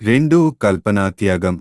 రెండు కల్పనాత్యాగం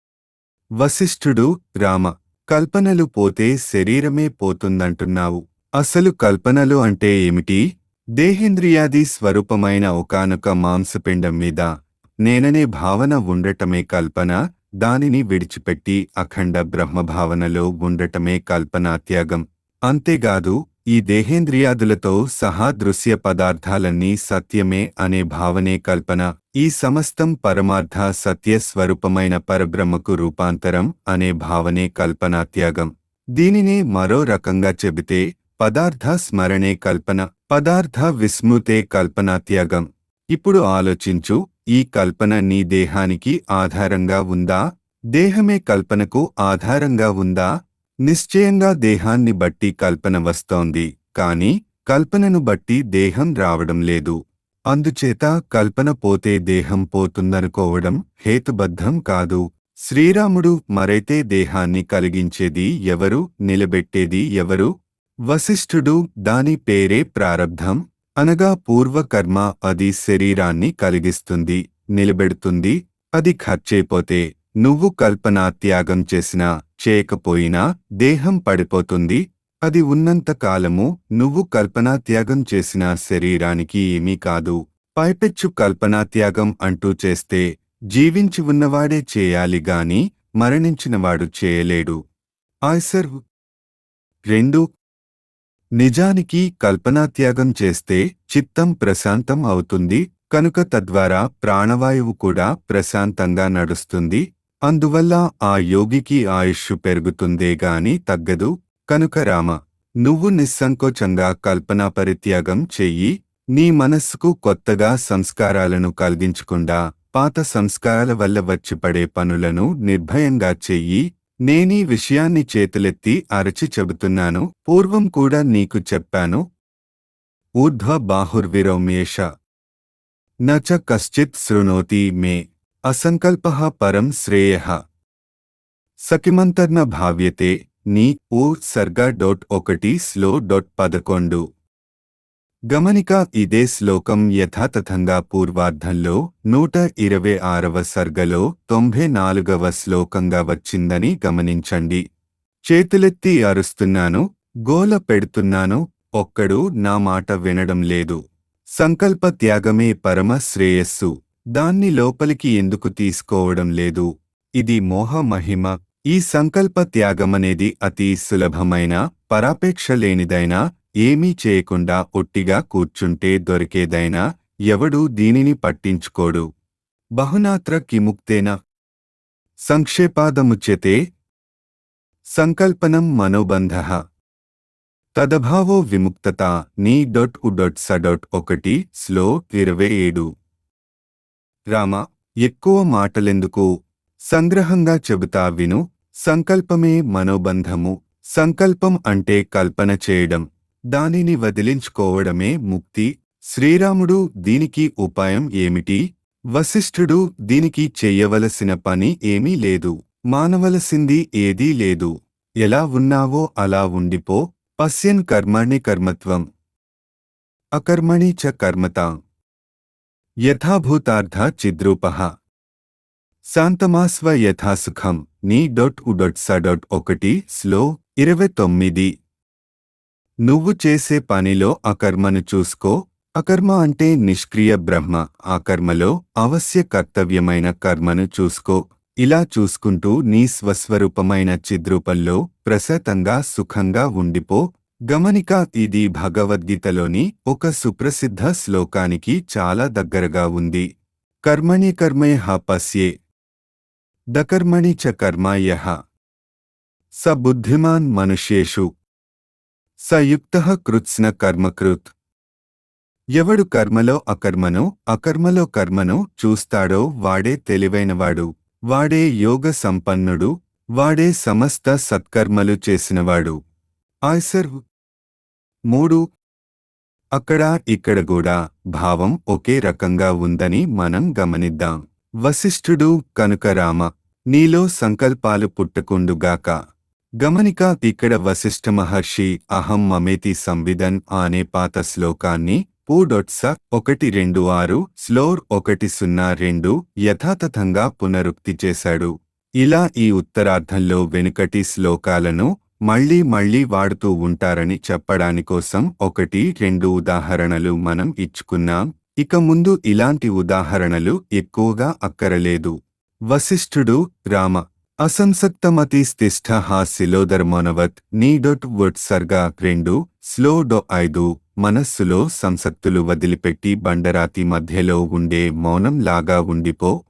వశిష్ఠుడు రామ కల్పనలు పోతే శరీరమే పోతుందంటున్నావు అసలు కల్పనలు అంటే ఏమిటి దేహేంద్రియాది స్వరూపమైన ఒకానొక మాంసపిండం మీద నేననే భావన ఉండటమే కల్పన దానిని విడిచిపెట్టి అఖండ బ్రహ్మభావనలో ఉండటమే కల్పనాత్యాగం అంతేగాదు ఈ దేహేంద్రియాదులతో సహా దృశ్య పదార్థాలన్నీ సత్యమే అనే భావనే కల్పన ఈ సమస్తం పరమార్థ సత్య స్వరూపమైన పరబ్రహ్మకు రూపాంతరం అనే భావనే కల్పనాత్యాగం దీనినే మరో రకంగా చెబితే పదార్థ స్మరణే కల్పన పదార్థ విస్మృతే కల్పనాత్యాగం ఇప్పుడు ఆలోచించు ఈ కల్పన నీ దేహానికి ఆధారంగా ఉందా దేహమే కల్పనకు ఆధారంగా ఉందా నిశ్చయంగా దేహాన్ని బట్టి కల్పన వస్తోంది కాని కల్పనను బట్టి దేహం రావడం లేదు అందుచేత కల్పన పోతే దేహం పోతుందనుకోవడం హేతుబద్ధం కాదు శ్రీరాముడు మరైతే దేహాన్ని కలిగించేది ఎవరు నిలబెట్టేది ఎవరు వశిష్ఠుడు దాని పేరే ప్రారబ్ధం అనగా పూర్వకర్మ అది శరీరాన్ని కలిగిస్తుంది నిలబెడుతుంది అది ఖర్చైపోతే నువ్వు కల్పనా త్యాగం చేసినా చేయకపోయినా దేహం పడిపోతుంది అది ఉన్నంత కాలము నువ్వు కల్పనా త్యాగం చేసిన శరీరానికి ఏమీ కాదు పైపెచ్చు కల్పనా త్యాగం అంటూ చేస్తే జీవించి ఉన్నవాడే చేయాలి గాని మరణించినవాడు చేయలేడు ఆయ్సర్ రెండు నిజానికి కల్పనాత్యాగం చేస్తే చిత్తం ప్రశాంతం అవుతుంది కనుక తద్వారా ప్రాణవాయువు కూడా ప్రశాంతంగా నడుస్తుంది అందువల్ల ఆ యోగికి ఆయుష్షు పెరుగుతుందే గాని తగ్గదు కనుక రామ నువ్వు నిస్సంకోచంగా కల్పనా పరిత్యాగం చెయ్యి నీ మనస్సుకు కొత్తగా సంస్కారాలను కలిగించకుండా పాత సంస్కారాల వల్ల వచ్చి పడే పనులను నిర్భయంగా చెయ్యి నేనీ విషయాన్ని చేతులెత్తి అరచి చెబుతున్నాను పూర్వం కూడా నీకు చెప్పాను ఊర్ధ్వ బాహుర్విరౌమ్యేష నచ కశ్చిత్ శృణోతి మే అసంకల్ప పరం శ్రేయ సకిమంతర్న భావ్యతే నీ ఊ సర్గ డొట్ ఒకటి స్లో డొట్ పదకొండు గమనిక ఇదే శ్లోకం యథాతథంగా పూర్వార్ధంలో నూట ఇరవై ఆరవ సర్గలో తొంభై నాలుగవ శ్లోకంగా వచ్చిందని గమనించండి చేతులెత్తి అరుస్తున్నాను గోల పెడుతున్నాను ఒక్కడు నా మాట వినడం లేదు సంకల్ప త్యాగమే పరమ శ్రేయస్సు దాన్ని లోపలికి ఎందుకు తీసుకోవడం లేదు ఇది మోహ మహిమ ఈ సంకల్ప త్యాగమనేది అతి సులభమైన పరాపేక్ష లేనిదైనా ఏమీ చేయకుండా ఒట్టిగా కూర్చుంటే దొరికేదైనా ఎవడూ దీనిని పట్టించుకోడు బహునాత్ర కిముక్తేన సంక్షేపాదముచ్యతే సంకల్పనం మనోబంధ తదభావో విముక్తత నీ డొట్ ఉ డొట్ స డొట్ ఒకటి స్లో ఇరవై ఏడు రామ ఎక్కువ మాటలెందుకు సంగ్రహంగా చెబుతా విను సంకల్పమే మనోబంధము సంకల్పం అంటే కల్పన చేయడం దానిని వదిలించుకోవడమే ముక్తి శ్రీరాముడు దీనికి ఉపాయం ఏమిటి వశిష్ఠుడు దీనికి చెయ్యవలసిన పని ఏమీ లేదు మానవలసింది ఏదీ లేదు ఎలా ఉన్నావో అలా ఉండిపో పశ్యన్ కర్మణి కర్మత్వం అకర్మణి చ కర్మత యథాభూతార్థ చిద్రూప శాంతమాస్వ యథాసుఖం నీ డొట్ ఉ డొట్ స డొట్ ఒకటి స్లో ఇరవై తొమ్మిది నువ్వు చేసే పనిలో అకర్మను చూసుకో అకర్మ అంటే నిష్క్రియ బ్రహ్మ ఆ కర్మలో అవశ్య కర్తవ్యమైన కర్మను చూసుకో ఇలా చూసుకుంటూ నీ స్వస్వరూపమైన చిద్రూపంలో ప్రశాంతంగా సుఖంగా ఉండిపో గమనిక ఇది భగవద్గీతలోని ఒక సుప్రసిద్ధ శ్లోకానికి చాలా దగ్గరగా ఉంది కర్మణి కర్మయ పశ్యే దకర్మణి చ కర్మాయ స బుద్ధిమాన్ మనుష్యేషు సయుక్త కృత్స్న కర్మకృత్ ఎవడు కర్మలో అకర్మను అకర్మలో కర్మను చూస్తాడో వాడే తెలివైనవాడు వాడే యోగ సంపన్నుడు వాడే సమస్త సత్కర్మలు చేసినవాడు ఆయ్సర్ మూడు అక్కడ ఇక్కడ కూడా భావం ఒకే రకంగా ఉందని మనం గమనిద్దాం వశిష్ఠుడు కనుక రామ నీలో సంకల్పాలు పుట్టకుండుగాక గమనిక ఇక్కడ వశిష్ఠ మహర్షి అహం మమేతి సంవిదన్ అనే పాత శ్లోకాన్ని పూడొట్స ఒకటి రెండు ఆరు స్లోర్ ఒకటి సున్నా రెండు యథాతథంగా పునరుక్తి చేశాడు ఇలా ఈ ఉత్తరార్ధంలో వెనుకటి శ్లోకాలను మళ్ళీ మళ్ళీ వాడుతూ ఉంటారని చెప్పడానికోసం ఒకటి రెండు ఉదాహరణలు మనం ఇచ్చుకున్నాం ఇక ముందు ఇలాంటి ఉదాహరణలు ఎక్కువగా అక్కరలేదు వశిష్ఠుడు రామ అసంసక్తమతిస్తిష్ఠ హాస్యలోదర్మోనవత్ నీడొట్ వుడ్ సర్గా రెండు స్లో డొ ఐదు మనస్సులో సంసక్తులు వదిలిపెట్టి బండరాతి మధ్యలో ఉండే మౌనం లాగా ఉండిపో